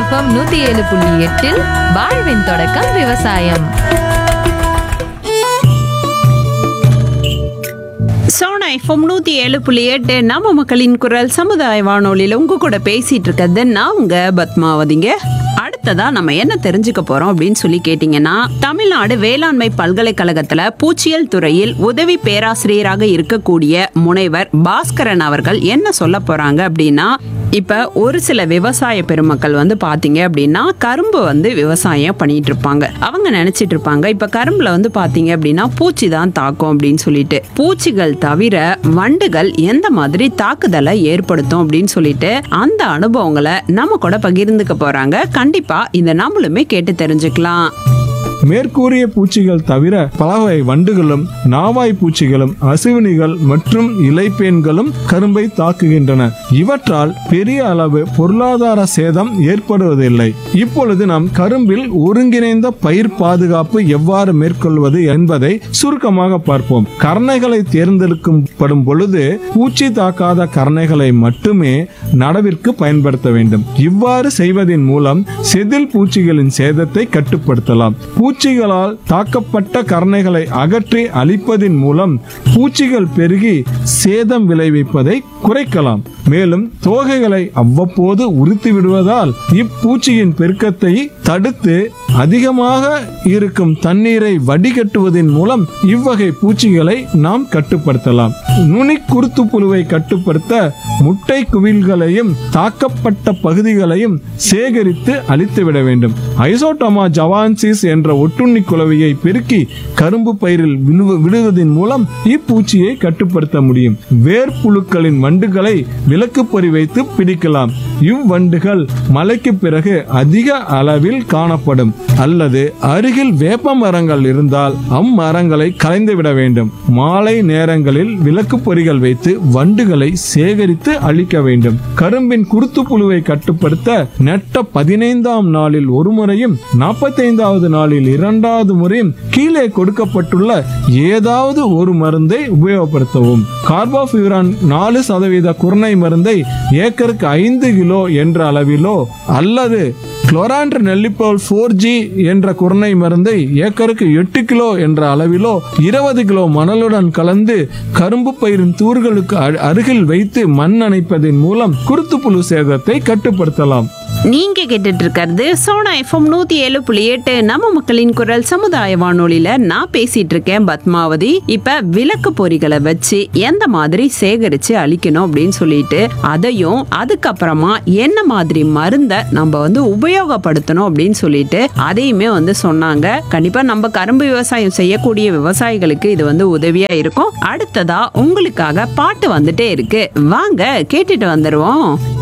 FM நூத்தி ஏழு புள்ளி எட்டில் வாழ்வின் தொடக்கம் விவசாயம் சோனா எஃப்எம் நூற்றி ஏழு புள்ளி எட்டு நம்ம மக்களின் குரல் சமுதாய வானொலியில் உங்க கூட பேசிட்டு இருக்கிறது நான் உங்க பத்மாவதிங்க அடுத்ததா நம்ம என்ன தெரிஞ்சுக்க போறோம் அப்படின்னு சொல்லி கேட்டீங்கன்னா தமிழ்நாடு வேளாண்மை பல்கலைக்கழகத்துல பூச்சியல் துறையில் உதவி பேராசிரியராக இருக்கக்கூடிய முனைவர் பாஸ்கரன் அவர்கள் என்ன சொல்ல போறாங்க அப்படின்னா இப்ப ஒரு சில விவசாய பெருமக்கள் வந்து பாத்தீங்க அப்படின்னா கரும்பு வந்து விவசாயம் பண்ணிட்டு இருப்பாங்க அவங்க நினைச்சிட்டு இருப்பாங்க இப்ப கரும்புல வந்து பாத்தீங்க அப்படின்னா பூச்சி தான் தாக்கும் அப்படின்னு சொல்லிட்டு பூச்சிகள் தவிர வண்டுகள் எந்த மாதிரி தாக்குதலை ஏற்படுத்தும் அப்படின்னு சொல்லிட்டு அந்த அனுபவங்களை நம்ம கூட பகிர்ந்துக்க போறாங்க கண்டிப்பா இதை நம்மளுமே கேட்டு தெரிஞ்சுக்கலாம் மேற்கூறிய பூச்சிகள் தவிர பலவகை வண்டுகளும் நாவாய் பூச்சிகளும் அசுவினிகள் மற்றும் இலைப்பேன்களும் கரும்பை தாக்குகின்றன இவற்றால் பெரிய அளவு பொருளாதார சேதம் ஏற்படுவதில்லை இப்பொழுது நாம் கரும்பில் ஒருங்கிணைந்த பயிர் பாதுகாப்பு எவ்வாறு மேற்கொள்வது என்பதை சுருக்கமாக பார்ப்போம் கரணைகளை தேர்ந்தெடுக்கப்படும் பொழுது பூச்சி தாக்காத கரணைகளை மட்டுமே நடவிற்கு பயன்படுத்த வேண்டும் இவ்வாறு செய்வதன் மூலம் செதில் பூச்சிகளின் சேதத்தை கட்டுப்படுத்தலாம் பூச்சிகளால் தாக்கப்பட்ட கரணைகளை அகற்றி அழிப்பதின் மூலம் பூச்சிகள் பெருகி சேதம் விளைவிப்பதை குறைக்கலாம் மேலும் தோகைகளை அவ்வப்போது உரித்து விடுவதால் இப்பூச்சியின் பெருக்கத்தை தடுத்து அதிகமாக இருக்கும் தண்ணீரை வடிகட்டுவதன் மூலம் இவ்வகை பூச்சிகளை நாம் கட்டுப்படுத்தலாம் நுனி குருத்து புழுவை கட்டுப்படுத்த முட்டை குவில்களையும் தாக்கப்பட்ட பகுதிகளையும் சேகரித்து அழித்துவிட வேண்டும் ஐசோட்டோமா ஜவான்சிஸ் என்ற ஒட்டுண்ணி குளவியை பெருக்கி கரும்பு பயிரில் விழுவ- விடுவதன் மூலம் இப்பூச்சியை கட்டுப்படுத்த முடியும் வேர்ப்புழுக்களின் வண்டுகளை விலக்கு பொறி வைத்து பிடிக்கலாம் இவ்வண்டுகள் மழைக்கு பிறகு அதிக அளவில் காணப்படும் அல்லது அருகில் வேப்ப மரங்கள் இருந்தால் அம்மரங்களை கலைந்து விட வேண்டும் மாலை நேரங்களில் விளக்கு பொறிகள் வைத்து வண்டுகளை சேகரித்து அழிக்க வேண்டும் கரும்பின் குருத்து புழுவை கட்டுப்படுத்த நெட்ட பதினைந்தாம் நாளில் ஒரு முறையும் நாற்பத்தைந்தாவது நாளில் இரண்டாவது முறையும் கீழே கொடுக்கப்பட்டுள்ள ஏதாவது ஒரு மருந்தை உபயோகப்படுத்தவும் கார்போஃபியூரான் நாலு சதவீத குருணை மருந்தை ஏக்கருக்கு ஐந்து கிலோ என்ற அளவிலோ அல்லது குளோரான்ட்ரு நெல்லிப்போல் ஃபோர் ஜி என்ற குருணை மருந்தை ஏக்கருக்கு எட்டு கிலோ என்ற அளவிலோ இருபது கிலோ மணலுடன் கலந்து கரும்பு பயிரின் தூர்களுக்கு அ- அருகில் வைத்து மண் அணைப்பதன் மூலம் குருத்துப்புழு சேதத்தை கட்டுப்படுத்தலாம் நீங்க கேட்டுட்டு இருக்கிறது சோனா எஃப்எம் நூத்தி ஏழு புள்ளி எட்டு நம்ம மக்களின் குரல் சமுதாய வானொலியில நான் பேசிட்டு இருக்கேன் பத்மாவதி இப்ப விளக்கு பொறிகளை வச்சு எந்த மாதிரி சேகரிச்சு அழிக்கணும் அப்படின்னு சொல்லிட்டு அதையும் அதுக்கப்புறமா என்ன மாதிரி மருந்தை நம்ம வந்து உபயோகப்படுத்தணும் அப்படின்னு சொல்லிட்டு அதையுமே வந்து சொன்னாங்க கண்டிப்பா நம்ம கரும்பு விவசாயம் செய்யக்கூடிய விவசாயிகளுக்கு இது வந்து உதவியா இருக்கும் அடுத்ததா உங்களுக்காக பாட்டு வந்துட்டே இருக்கு வாங்க கேட்டுட்டு வந்துருவோம்